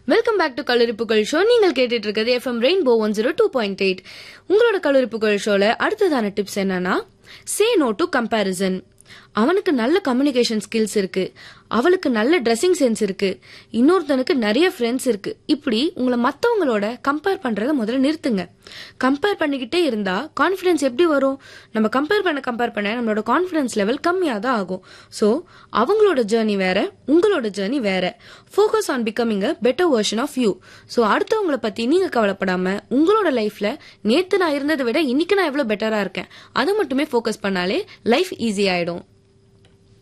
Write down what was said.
welcome back to கல்லூரி புகழ் show நீங்கள் கேட்டுட்டு இருக்கிறது FM rainbow one zero two point eight உங்களோட கல்லூரி புகழ் ஷோல அடுத்ததான டிப்ஸ் என்னன்னா சே நோ டு கம்பேரிசன் அவனுக்கு நல்ல கம்யூனிகேஷன் ஸ்கில்ஸ் இருக்கு அவளுக்கு நல்ல ட்ரெஸ்ஸிங் சென்ஸ் இருக்கு இன்னொருத்தனுக்கு நிறைய ஃப்ரெண்ட்ஸ் இருக்கு இப்படி உங்களை மத்தவங்களோட கம்பேர் பண்றத முதல்ல நிறுத்துங்க கம்பேர் பண்ணிக்கிட்டே இருந்தா கான்ஃபிடன்ஸ் எப்படி வரும் நம்ம கம்பேர் பண்ண கம்பேர் பண்ண நம்மளோட கான்ஃபிடன்ஸ் லெவல் கம்மியாக தான் ஆகும் ஸோ அவங்களோட ஜேர்னி வேற உங்களோட ஜேர்னி வேற focus on becoming a better version of you so அடுத்தவங்கள பத்தி நீங்க கவலைப்படாம உங்களோட லைஃப்ல நேத்து நான் இருந்ததை விட இன்னைக்கு நான் எவ்வளவு பெட்டரா இருக்கேன் அதை மட்டுமே ஃபோக்கஸ் பண்ணாலே லைஃப் ஈஸி ஆயிடும்